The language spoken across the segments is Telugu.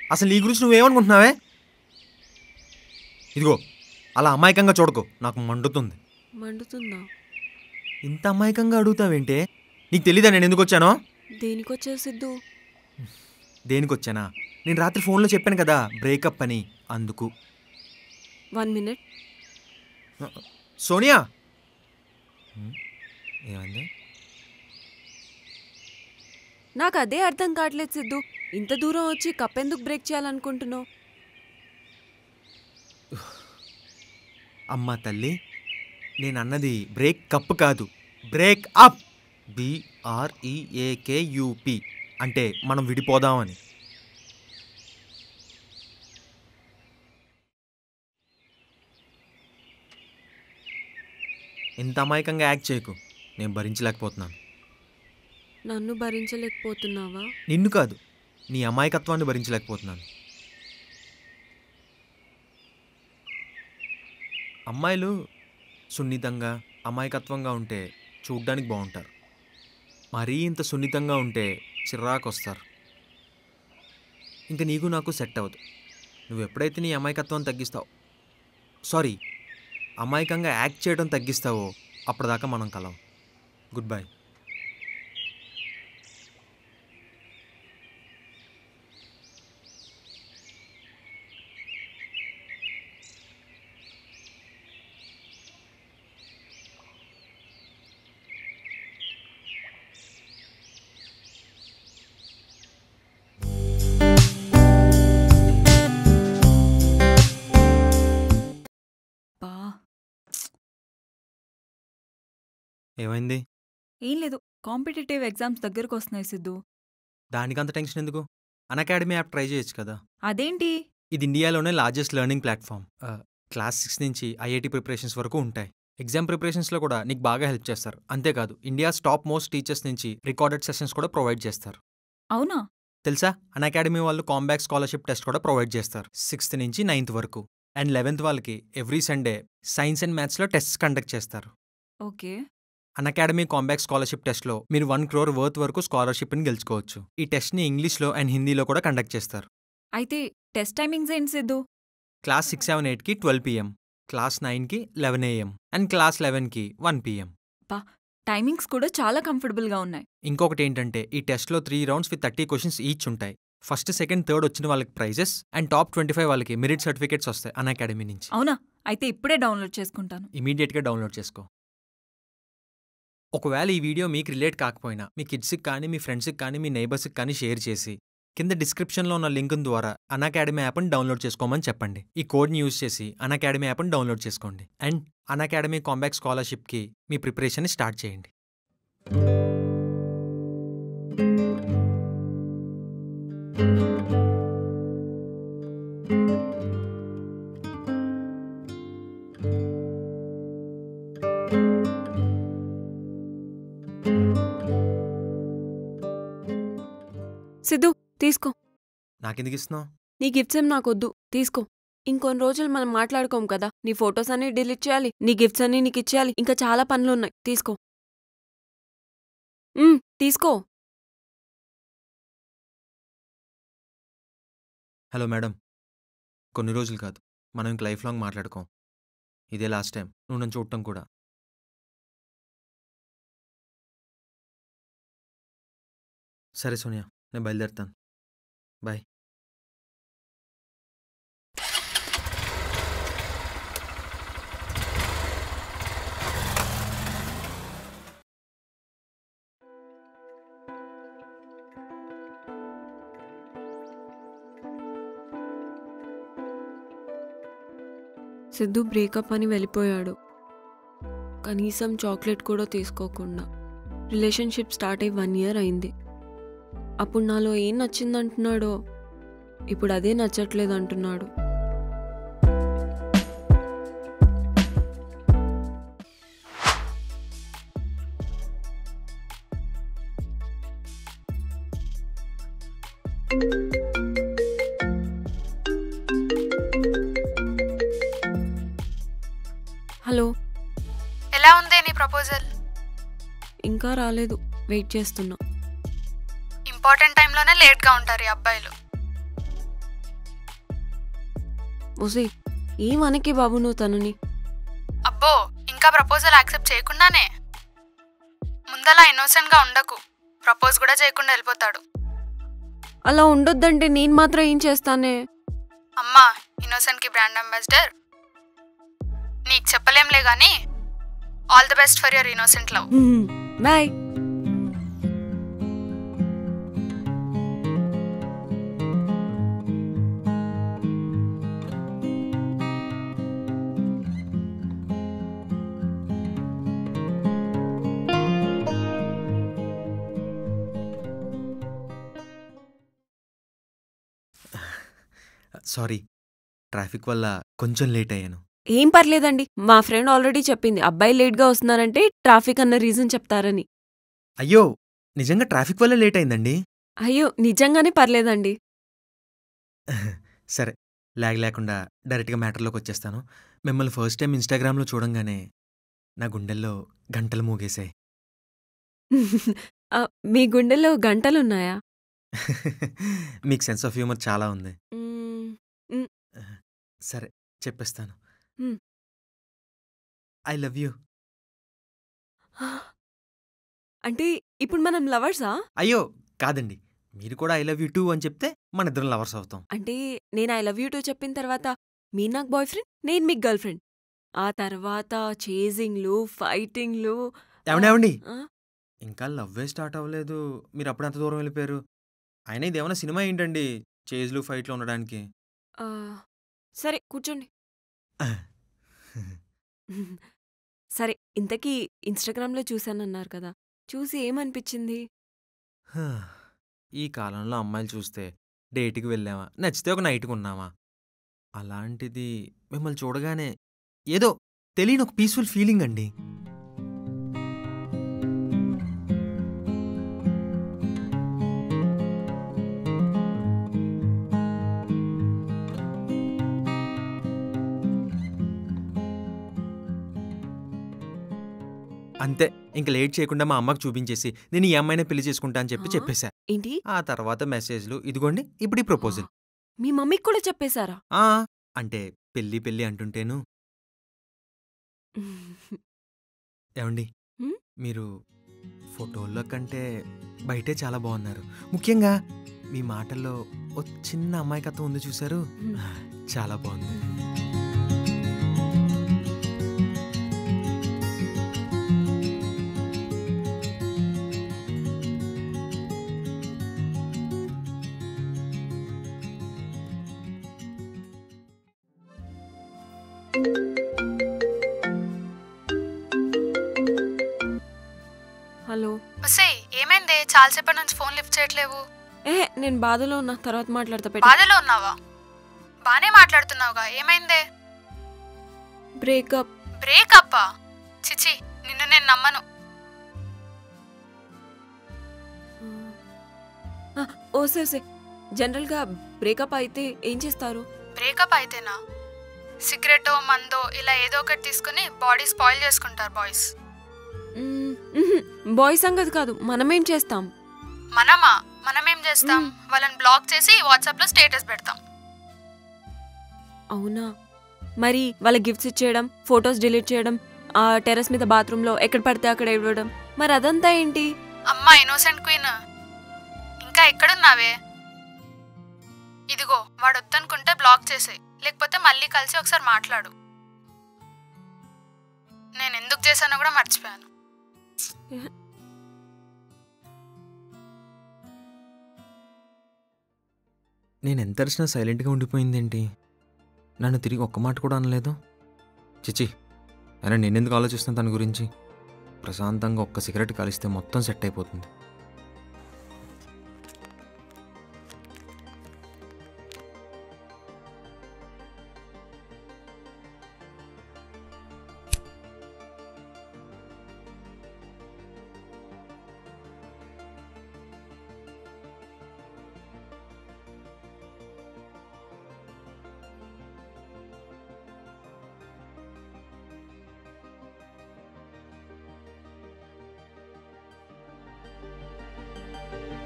అసలు నీ గురించి నువ్వేమనుకుంటున్నావే ఇదిగో అలా అమాయకంగా చూడకు నాకు మండుతుంది మండుతుందా ఇంత అమాయకంగా అడుగుతావేంటే నీకు తెలీదా నేను ఎందుకు వచ్చానో దేనికొచ్చావు సిద్ధు దేనికి వచ్చానా నేను రాత్రి ఫోన్లో చెప్పాను కదా బ్రేకప్ అని అందుకు వన్ మినిట్ సోనియా హ్మ్, ఏమైంది నాకు అదే అర్థం కావట్లేదు సిద్ధు ఇంత దూరం వచ్చి కప్ ఎందుకు బ్రేక్ చేయాలనుకుంటున్నావు అమ్మ తల్లి నేను అన్నది బ్రేక్ కప్ కాదు బ్రేక్ అప్ బిఆర్ఈఏకేయుపి అంటే మనం విడిపోదామని ఇంత అమాయకంగా యాక్ట్ చేయకు నేను భరించలేకపోతున్నాను నన్ను భరించలేకపోతున్నావా నిన్ను కాదు నీ అమాయకత్వాన్ని భరించలేకపోతున్నాను అమ్మాయిలు సున్నితంగా అమాయకత్వంగా ఉంటే చూడ్డానికి బాగుంటారు మరీ ఇంత సున్నితంగా ఉంటే చిరాకు వస్తారు ఇంకా నీకు నాకు సెట్ అవ్వదు నువ్వు ఎప్పుడైతే నీ అమాయకత్వం తగ్గిస్తావు సారీ అమాయకంగా యాక్ట్ చేయడం తగ్గిస్తావో అప్పటిదాకా మనం కలం గుడ్ బై బా ఏమైంది ఏం లేదు కాంపిటేటివ్ ఎగ్జామ్స్ దగ్గరకు వస్తున్నాయి సిద్ధు దానికంత టెన్షన్ ఎందుకు అన్ అకాడమీ యాప్ ట్రై చేయొచ్చు కదా అదేంటి ఇది ఇండియాలోనే largest learning platform class six నుంచి ఐఐటి ప్రిపరేషన్స్ వరకు ఉంటాయి ఎగ్జామ్ ప్రిపరేషన్స్లో కూడా నీకు బాగా హెల్ప్ చేస్తారు అంతేకాదు ఇండియాస్ టాప్ మోస్ట్ టీచర్స్ నుంచి రికార్డెడ్ సెషన్స్ కూడా ప్రొవైడ్ చేస్తారు అవునా తెలుసా అన్ అకాడమీ వాళ్ళు కాంబ్యాక్ స్కాలర్షిప్ టెస్ట్ కూడా ప్రొవైడ్ చేస్తారు సిక్స్త్ నుంచి నైన్త్ వరకు అండ్ లెవెన్త్ వాళ్ళకి ఎవ్రీ సండే సైన్స్ అండ్ మ్యాథ్స్లో టెస్ట్స్ కండక్ట్ చేస్తారు okay Unacademy comeback scholarship టెస్ట్లో మీరు వన్ క్రోర్ వర్త్ వరకు స్కాలర్షిప్ని గెలుచుకోవచ్చు ఈ టెస్ట్ని ఇంగ్లీష్లో అండ్ హిందీలో కూడా కండక్ట్ చేస్తారు అయితే టెస్ట్ టైమింగ్స్ ఏంటి సిద్ధు క్లాస్ సిక్స్ సెవెన్ ఎయిట్కి ట్వెల్వ్ పిఎం క్లాస్ నైన్కి లెవెన్ ఏఎం అండ్ క్లాస్ లెవెన్కి వన్ పిఎం టైమింగ్స్ కూడా చాలా కంఫర్టబుల్గా ఉన్నాయి ఇంకొకటి ఏంటంటే ఈ టెస్ట్లో three rounds with thirty questions each ఉంటాయి ఫస్ట్ సెకండ్ థర్డ్ వచ్చిన వాళ్ళకి prizes and top twenty five వాళ్ళకి మెరిట్ సర్టిఫికేట్స్ వస్తాయి అన్ అకాడమీ నుంచి అవునా అయితే ఇప్పుడే డౌన్లోడ్ చేసుకుంటాను ఇమీడియట్గా డౌన్లోడ్ చేసుకో ఒకవేళ ఈ వీడియో మీకు రిలేట్ కాకపోయినా మీ కిడ్స్కి కానీ మీ ఫ్రెండ్స్కి కానీ మీ నైబర్స్కి కానీ షేర్ చేసి కింద డిస్క్రిప్షన్లో ఉన్న లింక్ ద్వారా అన్ అకాడమీ యాప్ని డౌన్లోడ్ చేసుకోమని చెప్పండి ఈ కోడ్ని యూజ్ చేసి అన్ అకాడమీ యాప్ని డౌన్లోడ్ చేసుకోండి అండ్ అన్ అకాడమీ కాంబ్యాక్ స్కాలర్షిప్కి మీ ప్రిపరేషన్ని స్టార్ట్ చేయండి సిద్ధు తీసుకో నాకెందుకు ఇస్తున్నావు నీ గిఫ్ట్స్ ఏం నాకొద్దు తీసుకో ఇంకొన్ని రోజులు మనం మాట్లాడుకోం కదా నీ ఫొటోస్ అన్ని డిలీట్ చేయాలి నీ గిఫ్ట్స్ అన్ని నీకు ఇచ్చేయాలి ఇంకా చాలా పనులు ఉన్నాయి తీసుకో ఉమ్, తీసుకో హలో మేడం కొన్ని రోజులు కాదు మనం ఇంక లైఫ్ లాంగ్ మాట్లాడుకోం ఇదే లాస్ట్ టైం నువ్వు నన్ను చూడటం కూడా సరే సోనియా నేను బయలుదేరుతాను బాయ్ సిద్ధు బ్రేకప్ అని వెళ్ళిపోయాడు కనీసం చాక్లెట్ కూడా తీసుకోకుండా రిలేషన్షిప్ స్టార్ట్ అయ్యి వన్ ఇయర్ అయింది అప్పుడు నాలో ఏం నచ్చిందంటున్నాడో ఇప్పుడు అదే నచ్చట్లేదు అంటున్నాడు హలో ఎలా ఉంది నీ ప్రపోజల్ ఇంకా రాలేదు వెయిట్ చేస్తున్నా ఇంపార్టెంట్ టైంలోనే లేట్గా ఉంటారు ఈ అబ్బాయిలు ఒసే ఏమనకే బాబు నువ్వు తనని అబ్బో ఇంకా ప్రపోజల్ యాక్సెప్ట్ చేయకుండానే ముందలా innocent గా ఉండకు ప్రపోజ్ కూడా చేయకుండా వెళ్ళిపోతాడు అలా ఉండొద్దంటే నేను మాత్రం ఏం చేస్తానే అమ్మా innocent కి బ్రాండ్ అంబాసిడర్ నీకు చెప్పలేంలే గానీ all the best for your innocent love boy sorry traffic వల్ల కొంచెం లేట్ అయ్యాను ఏం పర్లేదండి మా ఫ్రెండ్ ఆల్రెడీ చెప్పింది అబ్బాయి లేట్గా వస్తున్నారంటే ట్రాఫిక్ అన్న రీజన్ చెప్తారని అయ్యో నిజంగా ట్రాఫిక్ వల్ల లేట్ అయిందండి అయ్యో నిజంగానే పర్లేదండి సరే లాగ్ లేకుండా డైరెక్ట్గా మ్యాటర్లోకి వచ్చేస్తాను మిమ్మల్ని ఫస్ట్ టైం ఇన్స్టాగ్రామ్లో చూడంగానే నా గుండెల్లో గంటలు మూగేశాయి ఆ, మీ గుండెల్లో గంటలున్నాయా మీకు సెన్స్ ఆఫ్ హ్యూమర్ చాలా ఉంది మ్మ్, సరే చెప్పేస్తాను హ్మ్. ఐ లవ్ యూ అంటే ఇప్పుడు మనం లవర్సా అయ్యో కాదండి మీరు కూడా ఐ లవ్ యూ టూ అని చెప్తే మన ఇద్దరం లవర్స్ అవుతాం అంటే నేను ఐ లవ్ యూ టూ చెప్పిన తర్వాత మీరు నాకు బాయ్ ఫ్రెండ్ నేను మీకు గర్ల్ ఫ్రెండ్ ఆ తర్వాత చేజింగ్లు ఫైటింగ్లు ఏమండి ఏమండి ఆ, ఇంకా లవ్వే స్టార్ట్ అవ్వలేదు మీరు అప్పుడు అంత దూరం వెళ్ళిపోయారు అయినా ఇది ఏమైనా సినిమా ఏంటండి చేజ్లు ఫైట్లు ఉండడానికి ఆ, సరే కూర్చోండి సరే ఇంతకీ ఇన్స్టాగ్రామ్లో చూశానన్నారు కదా చూసి ఏమనిపించింది హా, ఈ కాలంలో అమ్మాయిలు చూస్తే డేట్కి వెళ్ళామా నచ్చితే ఒక నైట్కి ఉన్నామా అలాంటిది మిమ్మల్ని చూడగానే ఏదో తెలియని ఒక పీస్ఫుల్ ఫీలింగ్ అండి అంతే ఇంక లేట్ చేయకుండా మా అమ్మకి చూపించేసి నేను ఈ అమ్మాయినే పెళ్లి చేసుకుంటా అని చెప్పి ఆ? చెప్పేశా ఏంటి ఆ తర్వాత మెసేజ్లు ఇదిగోండి ఇప్పుడు ఈ ప్రపోజల్ మీ మమ్మీకి కూడా చెప్పేశారా ఆ అంటే పెళ్ళి పెళ్ళి అంటుంటేను ఏమండి హ్మ్? మీరు ఫోటోల్లో కంటే బయటే చాలా బాగున్నారు ముఖ్యంగా మీ మాటల్లో ఓ చిన్న అమ్మాయికత్వం ఉంది చూసారు హ్మ్. చాలా బాగుంది హలో వసే ఏమైందే చాలాసేపటి నుంచి ఫోన్ లిఫ్ట్ చేయట్లేవు ఏ నేను బాధలో ఉన్నా తర్వాత మాట్లాడతా పెట్టి బాధలో ఉన్నావా బానే మాట్లాడుతున్నావుగా ఏమైందే బ్రేకప్ బ్రేకప్పా చిచి నిన్ను నేను నమ్మను ఓ సే సే జనరల్గా బ్రేకప్ అయితే ఏం చేస్తారు బ్రేకప్ అయితేనా సిగరెటో మందో ఇలా ఏదో ఒకటి తీసుకుని బాడీ స్పాయిల్ చేసుకుంటారు బాయ్స్ బాయ్ సంగతి కాదు మనమేం చేస్తాం మనమా మనం ఏం చేస్తాం మ్మ్. వాళ్ళని బ్లాక్ చేసి వాట్సాప్ లో స్టేటస్ పెడతాం అవునా మరి వాళ్ళ గిఫ్ట్స్ ఇచ్చేయడం ఫొటోస్ డిలీట్ చేయడం ఆ టెర్రస్ మీద బాత్రూంలో ఎక్కడ పడితే అక్కడ ఇవ్వడం మరి అదంతా ఏంటి అమ్మా ఇన్నోసెంట్ క్వీన్ ఇంకా ఎక్కడున్నావే ఇదిగో వాడు వద్దనుకుంటే బ్లాక్ చేసేయ్ లేకపోతే మళ్ళీ కలిసి ఒకసారి మాట్లాడు నేను ఎందుకు చేశానో కూడా మర్చిపోయాను నేను ఎంత అరిచినా సైలెంట్గా ఉండిపోయిందేంటి నన్ను తిరిగి ఒక్క మాట కూడా అనలేదు చిచి అయినా నేనెందుకు ఆలోచిస్తాను తన గురించి ప్రశాంతంగా ఒక్క సిగరెట్ కాలిస్తే మొత్తం సెట్ అయిపోతుంది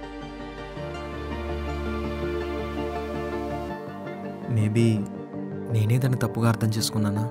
మేబీ నేనే దాన్ని తప్పుగా అర్థం చేసుకున్నానా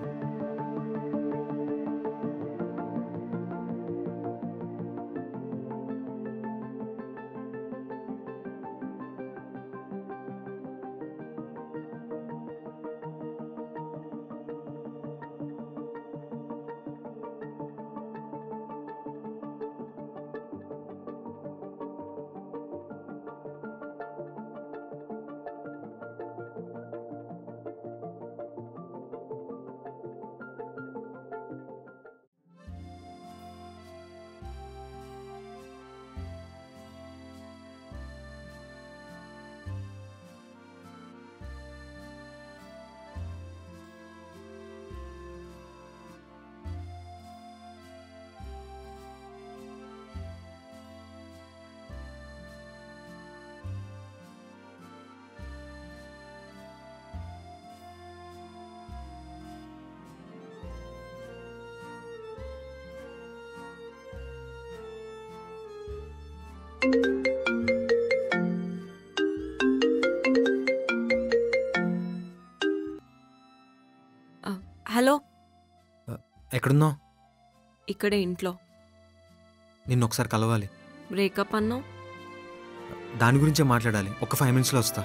హలో ఎక్కడున్నావు ఇక్కడే ఇంట్లో నిన్ను ఒకసారి కలవాలి బ్రేకప్ అన్నావు దాని గురించే మాట్లాడాలి ఒక ఫైవ్ మినిట్స్లో వస్తా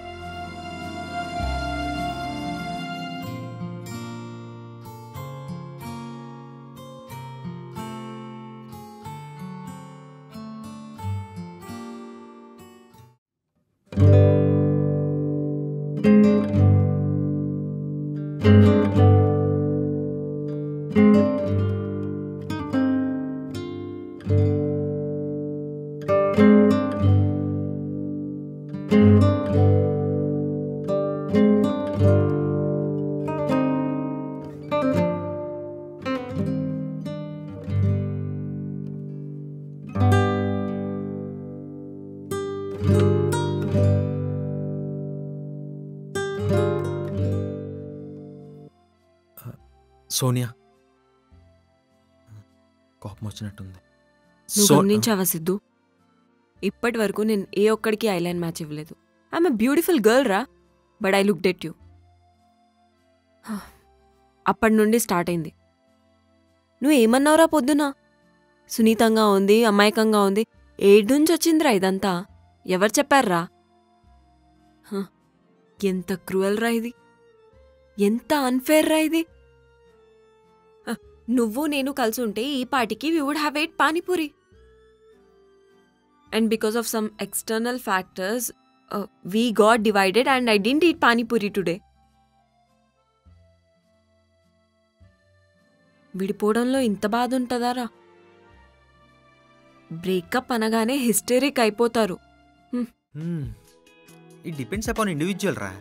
సోనియా కోపం వచ్చినట్టుంది నువ్వు సో- గమనించావా సిద్ధు ఇప్పటి వరకు నేను ఏ ఒక్కడికి ఐలైన్ మ్యాచ్ ఇవ్వలేదు ఐఎమ్ బ్యూటిఫుల్ గర్ల్ రా but I look that you అప్పటి నుండి స్టార్ట్ అయింది నువ్వు ఏమన్నావురా పొద్దున సునీతంగా ఉంది అమాయకంగా ఉంది ఏడు నుంచి వచ్చిందిరా ఇదంతా ఎవరు చెప్పారా ఎంత క్రూయల్ రా ఇది ఎంత అన్ఫేర్ రా ఇది హ, నువ్వు నేను కలిసి ఉంటే ఈ పాటికి we would have ate panipuri and because of some external factors we got divided and I didn't eat panipuri today విడిపోవడంలో ఇంత బాధ ఉంటుందారా బ్రేకప్ అనగానే హిస్టరిక్ అయిపోతారు ఇట్ డిపెండ్స్ అపాన్ ఇండివిజువల్ రా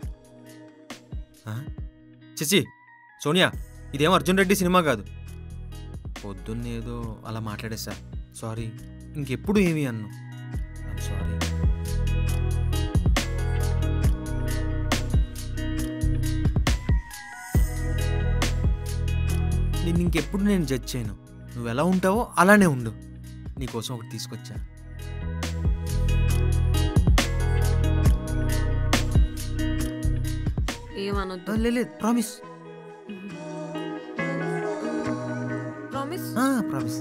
చిచి సోనియా ఇదేం అర్జున్ రెడ్డి సినిమా కాదు పొద్దున్న ఏదో అలా మాట్లాడేసా సారీ ఇంకెప్పుడు ఏమి అన్ను సారీ నిన్ను ఇంకెప్పుడు నేను జడ్జ్ చేయను నువ్వు ఎలా ఉంటావో అలానే ఉండు నీకోసం ఒకటి తీసుకొచ్చా ఏమనొద్దు లేదు ప్రామిస్ ప్రామిస్ ప్రామిస్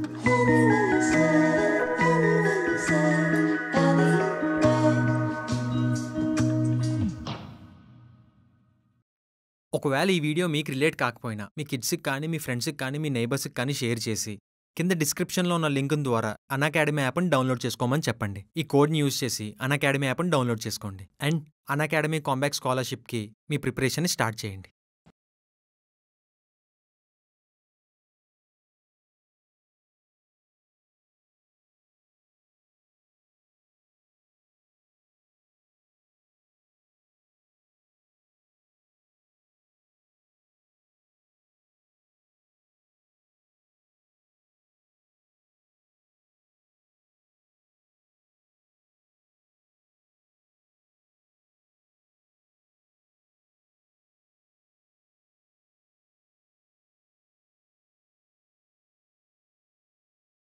ఒకవేళ ఈ వీడియో మీకు రిలేట్ కాకపోయినా మీ కిడ్స్కి కానీ మీ ఫ్రెండ్స్కి కానీ మీ నైబర్స్కి కానీ షేర్ చేసి కింద డిస్క్రిప్షన్లో ఉన్న లింక్ ద్వారా అన్ అకాడమీ యాప్ని డౌన్లోడ్ చేసుకోమని చెప్పండి ఈ కోడ్ని యూజ్ చేసి అన్ అకాడమీ యాప్ని డౌన్లోడ్ చేసుకోండి అండ్ అన్ అకాడమీ కాంబాక్ స్కాలర్షిప్కి మీ ప్రిపరేషన్ని స్టార్ట్ చేయండి